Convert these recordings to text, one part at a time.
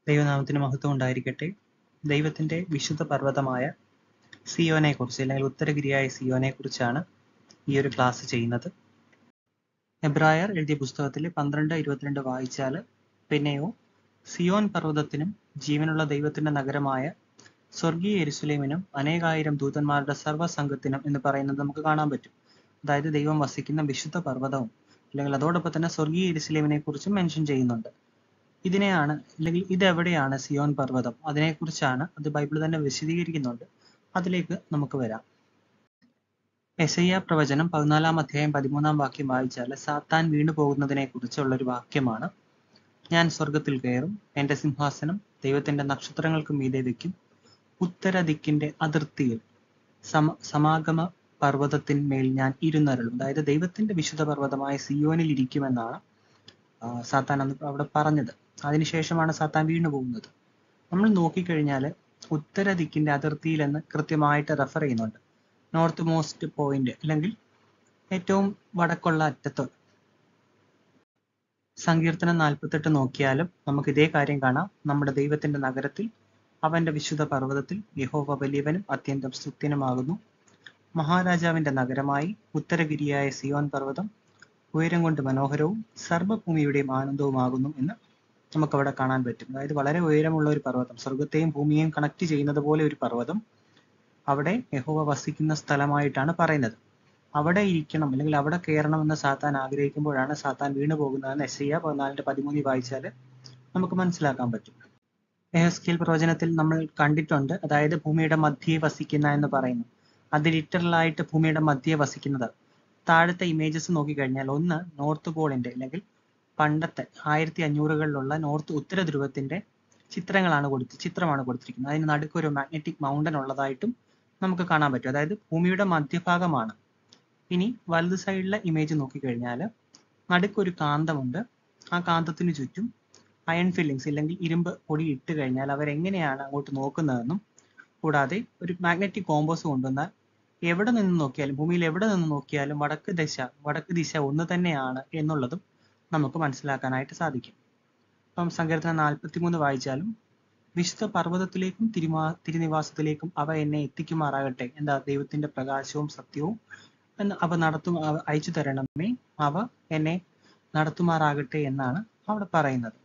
ദൈവനാമത്തിന് മഹത്വം ഉണ്ടായിരിക്കട്ടെ ദൈവത്തിന്റെ വിശുദ്ധ പർവ്വതമായ സിയോനെ കുറിച്ച് അല്ലെങ്കിൽ ഉത്തരഗിരിയായ സിയോനെ കുറിച്ചാണ് ഈ ഒരു ക്ലാസ് ചെയ്യുന്നത് എബ്രായർ എഴുതിയ പുസ്തകത്തിൽ പന്ത്രണ്ട് ഇരുപത്തിരണ്ട് വായിച്ചാൽ പിന്നെയോ സിയോൻ പർവ്വതത്തിനും ജീവനുള്ള ദൈവത്തിന്റെ നഗരമായ സ്വർഗീയ എരുസലേമിനും അനേകായിരം ദൂതന്മാരുടെ സർവ്വസംഘത്തിനും എന്ന് പറയുന്നത് നമുക്ക് കാണാൻ പറ്റും അതായത് ദൈവം വസിക്കുന്ന വിശുദ്ധ പർവ്വതവും അല്ലെങ്കിൽ അതോടൊപ്പം തന്നെ സ്വർഗീയ എരുസലേമിനെ കുറിച്ചും മെൻഷൻ ചെയ്യുന്നുണ്ട് ഇതിനെയാണ് അല്ലെങ്കിൽ ഇതെവിടെയാണ് സിയോൻ പർവ്വതം അതിനെക്കുറിച്ചാണ് അത് ബൈബിൾ തന്നെ വിശദീകരിക്കുന്നുണ്ട് അതിലേക്ക് നമുക്ക് വരാം എസയ്യ പ്രവചനം പതിനാലാം അധ്യായം പതിമൂന്നാം വാക്യം വായിച്ചാൽ സാത്താൻ വീണു പോകുന്നതിനെ കുറിച്ചുള്ള ഒരു വാക്യമാണ് ഞാൻ സ്വർഗത്തിൽ കയറും എന്റെ സിംഹാസനം ദൈവത്തിന്റെ നക്ഷത്രങ്ങൾക്ക് മീതെ വെക്കും ഉത്തര ദിക്കിന്റെ അതിർത്തിയിൽ സമ സമാഗമ പർവ്വതത്തിന്മേൽ ഞാൻ ഇരുന്നരുളും അതായത് ദൈവത്തിന്റെ വിശുദ്ധ പർവ്വതമായ സിയോനിൽ ഇരിക്കുമെന്നാണ് ആ, സാത്താൻ അന്ന് അവിടെ പറഞ്ഞത് അതിനുശേഷമാണ് സാത്താൻ വീണു പോകുന്നത് നമ്മൾ നോക്കിക്കഴിഞ്ഞാൽ ഉത്തര ദിക്കിന്റെ അതിർത്തിയിൽ എന്ന് കൃത്യമായിട്ട് റെഫർ ചെയ്യുന്നുണ്ട് നോർത്ത് മോസ്റ്റ് പോയിന്റ് അല്ലെങ്കിൽ ഏറ്റവും വടക്കുള്ള അറ്റത്ത് സങ്കീർത്തനം നാൽപ്പത്തെട്ട് നോക്കിയാലും നമുക്ക് ഇതേ കാര്യം കാണാം നമ്മുടെ ദൈവത്തിന്റെ നഗരത്തിൽ അവന്റെ വിശുദ്ധ പർവ്വതത്തിൽ യഹോവ വലിയവനും അത്യന്തം സ്തുത്യനുമാകുന്നു മഹാരാജാവിന്റെ നഗരമായി ഉത്തരഗിരിയായ സിയോൻ പർവ്വതം ഉയരം കൊണ്ട് മനോഹരവും സർവ്വഭൂമിയുടെയും ആനന്ദവുമാകുന്നു എന്ന് നമുക്കവിടെ കാണാൻ പറ്റും അതായത് വളരെ ഉയരമുള്ള ഒരു പർവ്വതം സ്വർഗത്തെയും ഭൂമിയെയും കണക്ട് ചെയ്യുന്നത് പോലെ ഒരു പർവ്വതം അവിടെ യഹോവ വസിക്കുന്ന സ്ഥലമായിട്ടാണ് പറയുന്നത് അവിടെ ഇരിക്കണം അല്ലെങ്കിൽ അവിടെ കയറണം എന്ന് സാത്താൻ ആഗ്രഹിക്കുമ്പോഴാണ് സാത്താൻ വീണു പോകുന്നതെന്ന് എസ് ഐ പതിനാലിന്റെ പതിമൂന്നിൽ വായിച്ചാൽ നമുക്ക് മനസ്സിലാക്കാൻ പറ്റും എഹസ്കേൽ പ്രവചനത്തിൽ നമ്മൾ കണ്ടിട്ടുണ്ട് അതായത് ഭൂമിയുടെ മധ്യേ വസിക്കുന്ന എന്ന് പറയുന്നു അത് literal ആയിട്ട് ഭൂമിയുടെ മധ്യേ വസിക്കുന്നത് താഴത്തെ ഇമേജസ് നോക്കിക്കഴിഞ്ഞാൽ ഒന്ന് നോർത്ത് പോളിന്റെ അല്ലെങ്കിൽ പണ്ടത്തെ ആയിരത്തി അഞ്ഞൂറുകളിലുള്ള നോർത്ത് ഉത്തര ധ്രുവത്തിന്റെ ചിത്രങ്ങളാണ് കൊടുത്ത് ചിത്രമാണ് കൊടുത്തിരിക്കുന്നത് അതിന് നടുക്ക് ഒരു മാഗ്നറ്റിക് മൗണ്ടൻ ഉള്ളതായിട്ടും നമുക്ക് കാണാൻ പറ്റും അതായത് ഭൂമിയുടെ മധ്യഭാഗമാണ് ഇനി വലത് സൈഡിലെ ഇമേജ് നോക്കിക്കഴിഞ്ഞാൽ നടുക്കൊരു കാന്തമുണ്ട് ആ കാന്തത്തിന് ചുറ്റും അയൺ ഫില്ലിങ്സ് ഇല്ലെങ്കിൽ ഇരുമ്പ് പൊടി ഇട്ട് കഴിഞ്ഞാൽ അവരെങ്ങനെയാണ് അങ്ങോട്ട് നോക്കുന്നതെന്നും കൂടാതെ ഒരു മാഗ്നറ്റിക് കോമ്പോസ് കൊണ്ടുവന്നാൽ എവിടെ നിന്ന് നോക്കിയാലും ഭൂമിയിൽ എവിടെ നിന്ന് നോക്കിയാലും വടക്ക് ദിശ വടക്ക് ദിശ ഒന്ന് തന്നെയാണ് എന്നുള്ളതും നമുക്ക് മനസ്സിലാക്കാനായിട്ട് സാധിക്കും അപ്പം സങ്കീർത്തനം നാൽപ്പത്തിമൂന്ന് വായിച്ചാലും വിശുദ്ധ പർവ്വതത്തിലേക്കും തിരുമാ തിരുനിവാസത്തിലേക്കും അവ എന്നെ എത്തിക്കുമാറാകട്ടെ എന്താ ദൈവത്തിന്റെ പ്രകാശവും സത്യവും എന്ന് അവ നടത്തും അവ അയച്ചു തരണമേ അവ എന്നെ നടത്തുമാറാകട്ടെ എന്നാണ് അവിടെ പറയുന്നത്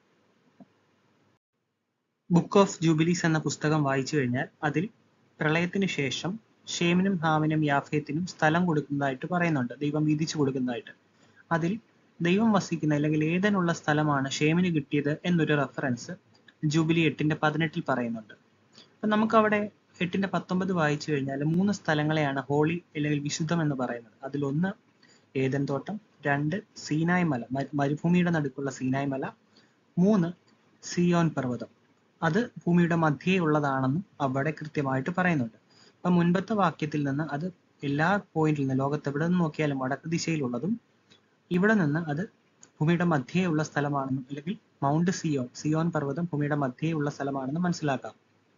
ബുക്ക് ഓഫ് ജൂബിലീസ് എന്ന പുസ്തകം വായിച്ചു കഴിഞ്ഞാൽ അതിൽ പ്രളയത്തിന് ശേഷം ഷേമിനും ഹാമിനും യാഫേത്തിനും സ്ഥലം കൊടുക്കുന്നതായിട്ട് പറയുന്നുണ്ട് ദൈവം വീതിച്ചു കൊടുക്കുന്നതായിട്ട് അതിൽ ദൈവം വസിക്കുന്ന അല്ലെങ്കിൽ ഏതനുള്ള സ്ഥലമാണ് ഷേമിന് കിട്ടിയത് എന്നൊരു റെഫറൻസ് ജൂബിലി എട്ടിന്റെ പതിനെട്ടിൽ പറയുന്നുണ്ട് അപ്പൊ നമുക്ക് അവിടെ എട്ടിന്റെ പത്തൊമ്പത് വായിച്ചു കഴിഞ്ഞാൽ മൂന്ന് സ്ഥലങ്ങളെയാണ് ഹോളി അല്ലെങ്കിൽ വിശുദ്ധം എന്ന് പറയുന്നത് അതിലൊന്ന് ഏതൻ തോട്ടം രണ്ട് സീനായ് മല മരു- മരുഭൂമിയുടെ നടുക്കുള്ള സീനായ് മല മൂന്ന് സിയോൻ പർവ്വതം അത് ഭൂമിയുടെ മധ്യേ ഉള്ളതാണെന്നും അവിടെ കൃത്യമായിട്ട് പറയുന്നുണ്ട് അപ്പൊ മുൻപത്തെ വാക്യത്തിൽ നിന്ന് അത് എല്ലാ പോയിന്റിൽ നിന്ന് ലോകത്ത് എവിടെ നിന്ന് നോക്കിയാലും വടക്ക് ദിശയിലുള്ളതും ഇവിടെ നിന്ന് അത് ഭൂമിയുടെ മധ്യേ ഉള്ള സ്ഥലമാണെന്നും അല്ലെങ്കിൽ മൗണ്ട് സിയോൺ സിയോൻ പർവ്വതം ഭൂമിയുടെ മധ്യേ ഉള്ള സ്ഥലമാണെന്ന് മനസ്സിലാക്കാം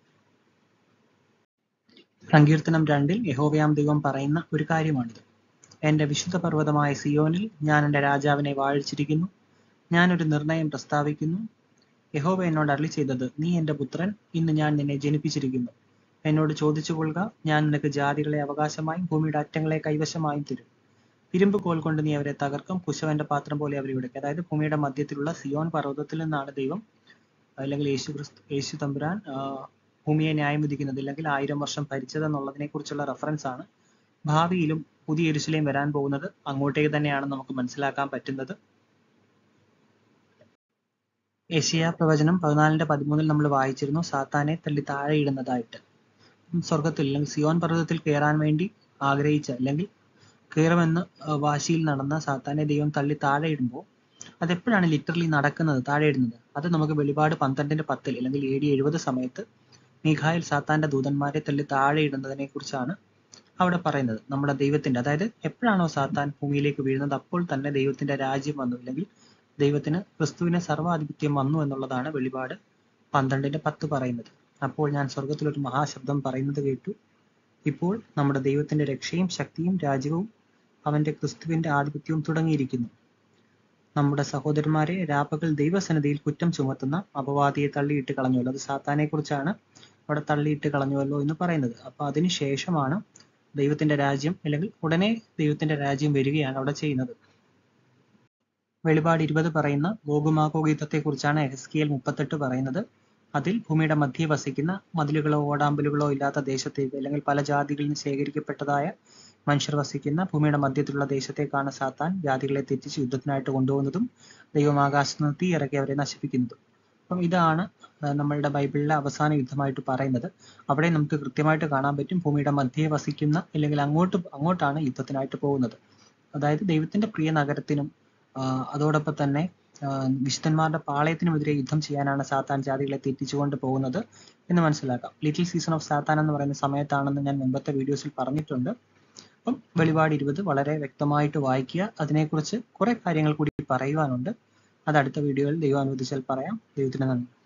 സങ്കീർത്തനം രണ്ടിൽ യഹോവയാം ദൈവം പറയുന്ന ഒരു കാര്യമാണിത് എന്റെ വിശുദ്ധ പർവ്വതമായ സിയോനിൽ ഞാൻ എന്റെ രാജാവിനെ വാഴിച്ചിരിക്കുന്നു ഞാൻ ഒരു നിർണയം പ്രസ്താവിക്കുന്നു യഹോവ എന്നോട് അരളി ചെയ്തത് നീ എന്റെ പുത്രൻ ഇന്ന് ഞാൻ നിന്നെ ജനിപ്പിച്ചിരിക്കുന്നു എന്നോട് ചോദിച്ചു കൊള്ളുക ഞാൻ നിനക്ക് ജാതികളെ അവകാശമായും ഭൂമിയുടെ അറ്റങ്ങളെ കൈവശമായും തരും ഇരുമ്പ് കോൽ കൊണ്ട് നീ അവരെ തകർക്കും കുശവന്റെ പാത്രം പോലെ അവരെ ഉടയ്ക്കും അതായത് ഭൂമിയുടെ മധ്യത്തിലുള്ള സിയോൻ പർവ്വതത്തിൽ നിന്നാണ് ദൈവം അല്ലെങ്കിൽ യേശു ക്രിസ്തു യേശു തമ്പുരാൻ ആ, ഭൂമിയെ ന്യായം വിധിക്കുന്നത് അല്ലെങ്കിൽ ആയിരം വർഷം ഭരിച്ചതെന്നുള്ളതിനെ കുറിച്ചുള്ള റെഫറൻസ് ആണ് ഭാവിയിലും പുതിയ എരുസലേം വരാൻ പോകുന്നത് അങ്ങോട്ടേക്ക് തന്നെയാണ് നമുക്ക് മനസ്സിലാക്കാൻ പറ്റുന്നത് ഏഷ്യ പ്രവചനം പതിനാലിന്റെ പതിമൂന്നിൽ നമ്മൾ വായിച്ചിരുന്നു സാത്താനെ തള്ളി താഴെ ഇടുന്നതായിട്ട് ഉം സ്വർഗത്തിൽ അല്ലെങ്കിൽ സിയോൻ പർവ്വതത്തിൽ കയറാൻ വേണ്ടി ആഗ്രഹിച്ച അല്ലെങ്കിൽ കയറുമെന്ന് ആ, വാശിയിൽ നടന്ന സാത്താനെ ദൈവം തള്ളി താഴെ ഇടുമ്പോൾ അതെപ്പോഴാണ് ലിറ്ററലി നടക്കുന്നത് താഴെ ഇടുന്നത് അത് നമുക്ക് വെളിപാട് പന്ത്രണ്ടിന്റെ പത്തിൽ അല്ലെങ്കിൽ എ ഡി എഴുപത് സമയത്ത് മീഖായിൽ സാത്താന്റെ ദൂതന്മാരെ തള്ളി താഴെ ഇടുന്നതിനെ കുറിച്ചാണ് അവിടെ പറയുന്നത് നമ്മുടെ ദൈവത്തിന്റെ അതായത് എപ്പോഴാണോ സാത്താൻ ഭൂമിയിലേക്ക് വീഴുന്നത് അപ്പോൾ തന്നെ ദൈവത്തിന്റെ രാജ്യം വന്നു അല്ലെങ്കിൽ ദൈവത്തിന് ക്രിസ്തുവിന് സർവാധിപത്യം വന്നു എന്നുള്ളതാണ് വെളിപാട് പന്ത്രണ്ടിന്റെ പത്ത് പറയുന്നത് അപ്പോൾ ഞാൻ സ്വർഗത്തിൽ ഒരു മഹാശബ്ദം പറയുന്നത് കേട്ടു ഇപ്പോൾ നമ്മുടെ ദൈവത്തിന്റെ രക്ഷയും ശക്തിയും രാജ്യവും അവന്റെ ക്രിസ്തുവിന്റെ ആധിപത്യവും തുടങ്ങിയിരിക്കുന്നു നമ്മുടെ സഹോദരന്മാരെ രാപ്പകൽ ദൈവസന്നിധിയിൽ കുറ്റം ചുമത്തുന്ന അപവാദിയെ തള്ളിയിട്ട് കളഞ്ഞുവല്ലോ അത് സാത്താനെ കുറിച്ചാണ് അവിടെ തള്ളിയിട്ട് കളഞ്ഞുവല്ലോ എന്ന് പറയുന്നത് അപ്പൊ അതിന് ശേഷമാണ് ദൈവത്തിന്റെ രാജ്യം അല്ലെങ്കിൽ ഉടനെ ദൈവത്തിന്റെ രാജ്യം വരികയാണ് അവിടെ ചെയ്യുന്നത് വെളിപാട് ഇരുപത് പറയുന്ന ഗോകുമാഗോഗ് യുദ്ധത്തെ കുറിച്ചാണ് എഹസ്കിയൽ മുപ്പത്തെട്ട് പറയുന്നത് അതിൽ ഭൂമിയുടെ മധ്യേ വസിക്കുന്ന മതിലുകളോ ഓടാമ്പലുകളോ ഇല്ലാത്ത ദേശത്തേക്ക് അല്ലെങ്കിൽ പല ജാതികളിൽ നിന്ന് ശേഖരിക്കപ്പെട്ടതായ മനുഷ്യർ വസിക്കുന്ന ഭൂമിയുടെ മധ്യത്തിലുള്ള ദേശത്തേക്കാണ് സാത്താൻ ജാതികളെ തെറ്റിച്ച് യുദ്ധത്തിനായിട്ട് കൊണ്ടുപോകുന്നതും ദൈവം ആകാശത്ത് നിന്ന് തീ ഇറക്കി അവരെ നശിപ്പിക്കുന്നതും അപ്പം ഇതാണ് ആ, നമ്മളുടെ ബൈബിളിലെ അവസാന യുദ്ധമായിട്ട് പറയുന്നത് അവിടെ നമുക്ക് കൃത്യമായിട്ട് കാണാൻ പറ്റും ഭൂമിയുടെ മധ്യേ വസിക്കുന്ന അല്ലെങ്കിൽ അങ്ങോട്ട് അങ്ങോട്ടാണ് യുദ്ധത്തിനായിട്ട് പോകുന്നത് അതായത് ദൈവത്തിന്റെ പ്രിയ നഗരത്തിനും ആ, അതോടൊപ്പം തന്നെ ആ, വിശുദ്ധന്മാരുടെ പാളയത്തിനുമെതിരെ യുദ്ധം ചെയ്യാനാണ് സാത്താൻ ജാതികളെ തെറ്റിച്ചുകൊണ്ട് പോകുന്നത് എന്ന് മനസ്സിലാക്കാം ലിറ്റിൽ സീസൺ ഓഫ് സാത്താൻ എന്ന് പറയുന്ന സമയത്താണെന്ന് ഞാൻ മുമ്പത്തെ വീഡിയോസിൽ പറഞ്ഞിട്ടുണ്ട് അപ്പം വെളിപാട് ഇരുപത് വളരെ വ്യക്തമായിട്ട് വായിക്കുക അതിനെക്കുറിച്ച് കുറെ കാര്യങ്ങൾ കൂടി പറയുവാനുണ്ട് അത് അടുത്ത വീഡിയോയിൽ ദൈവം അനുവദിച്ചാൽ പറയാം ദൈവത്തിന് നന്ദി